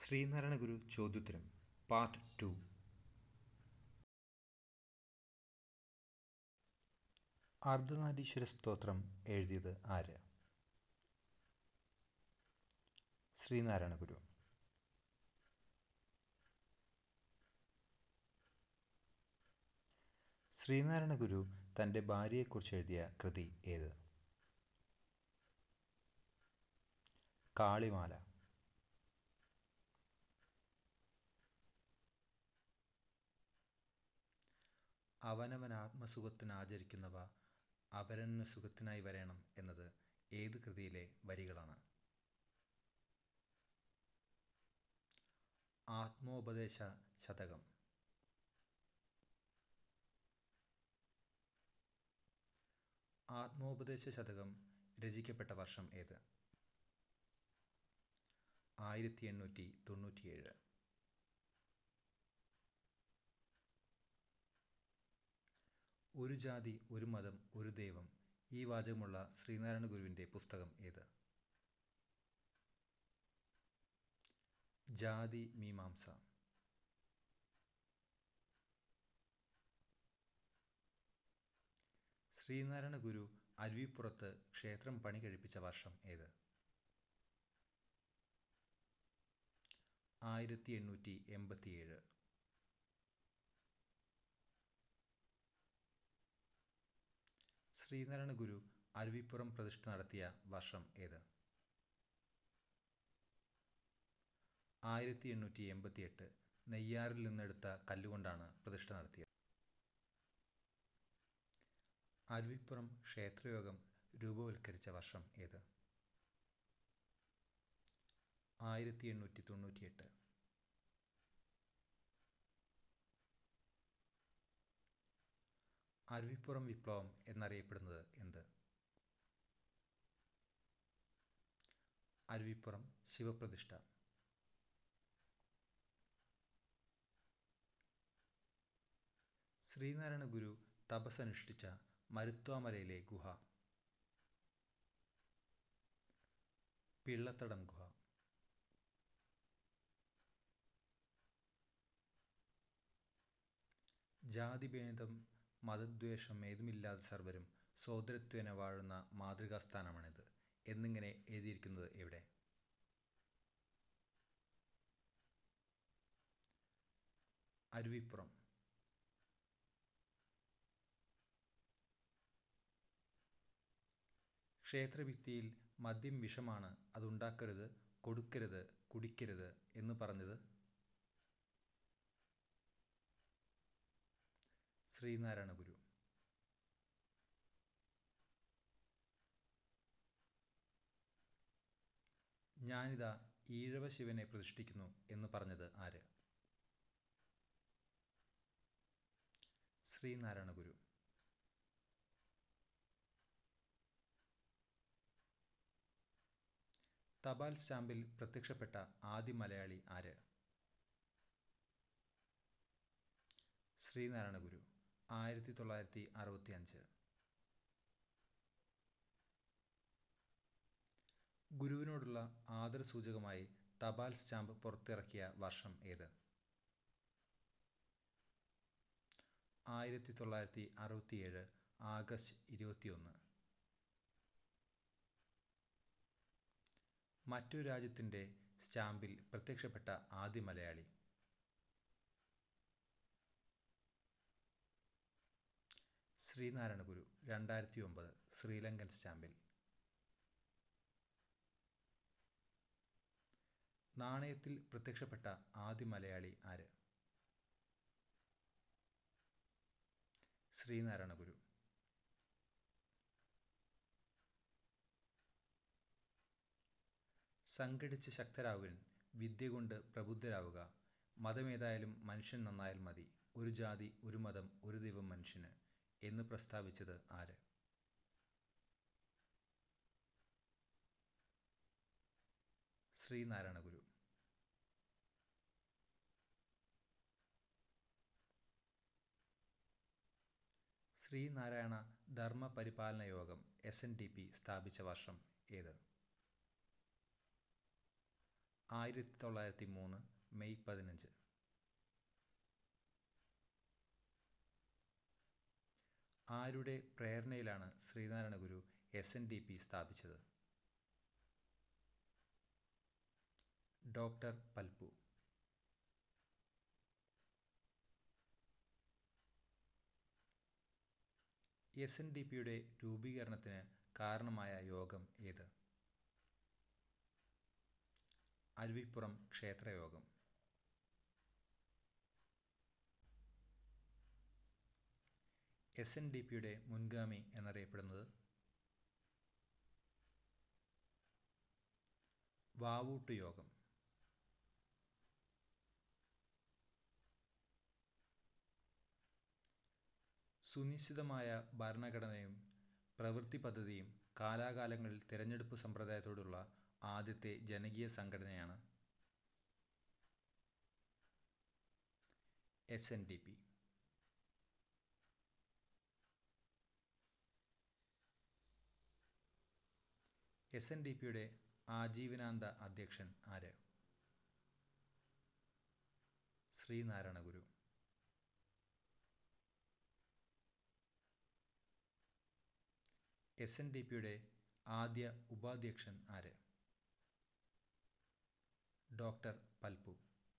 ശ്രീനാരായണ ഗുരു ചോദ്യോത്തരം part two Ardhanareeswara സ്തോത്രം എഴുതിയത് ആര് ശ്രീനാരായണ ഗുരു ശ്രീനാരായണ ഗുരു തൻ്റെ ഭാര്യയെക്കുറിച്ച് എഴുതിയ കൃതി ഏത് കാളിമാല അവനവൻ ആത്മസുഖത്തിനാചരിക്കുന്നവ അപരന് സുഖത്തിനായി വരേണം എന്നത് ഏത് കൃതിയിലെ വരികളാണ് ആത്മോപദേശ ശതകം ആത്മോപദേശ ശതകം രചിക്കപ്പെട്ട വർഷം ഏത് ആയിരത്തി എണ്ണൂറ്റി തൊണ്ണൂറ്റിയേഴ് ഒരു ജാതി ഒരു മതം ഒരു ദൈവം ഈ വാചകമുള്ള ശ്രീനാരായണ ഗുരുവിൻ്റെ പുസ്തകം ഏത് ജാതി മീമാംസ ശ്രീനാരായണ ഗുരു അരുവിപ്പുറത്ത് ക്ഷേത്രം പണി കഴിപ്പിച്ച വർഷം ഏത് ആയിരത്തി എണ്ണൂറ്റി എൺപത്തിയേഴ് ശ്രീനാരായണ ഗുരു അരുവിപ്പുറം പ്രതിഷ്ഠ നടത്തിയ വർഷം ഏത് ആയിരത്തി എണ്ണൂറ്റി എൺപത്തിയെട്ട് നെയ്യാറിൽ നിന്നെടുത്ത കല്ലുകൊണ്ടാണ് പ്രതിഷ്ഠ നടത്തിയത് അരുവിപ്പുറം ക്ഷേത്രയോഗം രൂപവൽക്കരിച്ച വർഷം ഏത് ആയിരത്തി എണ്ണൂറ്റി തൊണ്ണൂറ്റിയെട്ട് അരുവിപ്പുറം വിപ്ലവം എന്നറിയപ്പെടുന്നത് എന്ത് അരുവിപ്പുറം ശിവപ്രതിഷ്ഠ ശ്രീനാരായണ ഗുരു തപസ്സനുഷ്ഠിച്ച മരുത്വാമലയിലെ ഗുഹ പിള്ളത്തടം ഗുഹ ജാതിഭേദം മതദ്വേഷം ഏതുമില്ലാതെ സർവരും സോദരത്വേന വാഴുന്ന മാതൃകാസ്ഥാനമാണിത് എന്നിങ്ങനെ എഴുതിയിരിക്കുന്നത് എവിടെ അരുവിപ്പുറം ക്ഷേത്രഭിത്തിയിൽ മദ്യം വിഷമാണ് അതുണ്ടാക്കരുത് കൊടുക്കരുത് കുടിക്കരുത് എന്ന് പറഞ്ഞത് ശ്രീനാരായണ ഗുരു ഞാനിതാ ഈഴവ ശിവനെ പ്രതിഷ്ഠിക്കുന്നു എന്ന് പറഞ്ഞത് ആര് ശ്രീനാരായണ ഗുരു തപാൽ സ്റ്റാമ്പിൽ പ്രത്യക്ഷപ്പെട്ട ആദ്യ മലയാളി ആര് ശ്രീനാരായണ ഗുരു ആയിരത്തി തൊള്ളായിരത്തി അറുപത്തി അഞ്ച് ഗുരുവിനോടുള്ള ആദരസൂചകമായി തപാൽ സ്റ്റാമ്പ് പുറത്തിറക്കിയ വർഷം ഏത് ആയിരത്തി തൊള്ളായിരത്തി അറുപത്തിയേഴ് ആഗസ്റ്റ് ഇരുപത്തിയൊന്ന് മറ്റൊരു രാജ്യത്തിൻ്റെ സ്റ്റാമ്പിൽ പ്രത്യക്ഷപ്പെട്ട ആദ്യ മലയാളി ശ്രീനാരായണ ഗുരു രണ്ടായിരത്തി ഒമ്പത് ശ്രീലങ്കൻ സ്റ്റാമ്പിൽ നാണയത്തിൽ പ്രത്യക്ഷപ്പെട്ട ആദ്യ മലയാളി ആര് ശ്രീനാരായണ ഗുരു സംഘടിച്ച് ശക്തരാകുവിൻ വിദ്യ കൊണ്ട് പ്രബുദ്ധരാവുക മതമേതായാലും മനുഷ്യൻ നന്നായാൽ മതി ഒരു ജാതി ഒരു മതം ഒരു ദൈവം മനുഷ്യന് എന്ന് പ്രസ്താവിച്ചത് ആര് ശ്രീനാരായണ ഗുരു ശ്രീനാരായണ ധർമ്മ പരിപാലന യോഗം എസ് എൻ ഡി പി സ്ഥാപിച്ച വർഷം ഏത് ആയിരത്തി തൊള്ളായിരത്തി മൂന്ന് മെയ് പതിനഞ്ച് ആരുടെ പ്രേരണയിലാണ് Sree Narayana Guru S N D P സ്ഥാപിച്ചത് doctor Palpu S N D പിയുടെ രൂപീകരണത്തിന് കാരണമായ യോഗം ഏത് അരുവിപ്പുറം ക്ഷേത്രയോഗം എസ് എൻ ഡി പിയുടെ മുൻഗാമി എന്നറിയപ്പെടുന്നത് വാവൂട്ട് യോഗം സുനിശ്ചിതമായ ഭരണഘടനയും പ്രവൃത്തി പദ്ധതിയും കാലാകാലങ്ങളിൽ തിരഞ്ഞെടുപ്പ് സമ്പ്രദായത്തോടുള്ള ആദ്യത്തെ ജനകീയ സംഘടനയാണ് S N D P S N D പിയുടെ ആജീവനാന്ത അധ്യക്ഷൻ ആര് Sree Narayana Guru S N D പിയുടെ ആദ്യ ഉപാധ്യക്ഷൻ ആര് ഡോക്ടർ പൽപു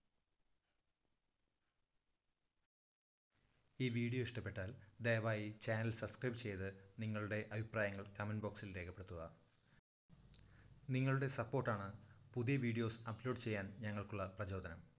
ഈ വീഡിയോ ഇഷ്ടപ്പെട്ടാൽ ദയവായി ചാനൽ സബ്സ്ക്രൈബ് ചെയ്ത് നിങ്ങളുടെ അഭിപ്രായങ്ങൾ കമൻറ്റ് ബോക്സിൽ രേഖപ്പെടുത്തുക നിങ്ങളുടെ സപ്പോർട്ടാണ് പുതിയ വീഡിയോസ് അപ്ലോഡ് ചെയ്യാൻ ഞങ്ങൾക്കുള്ള പ്രചോദനം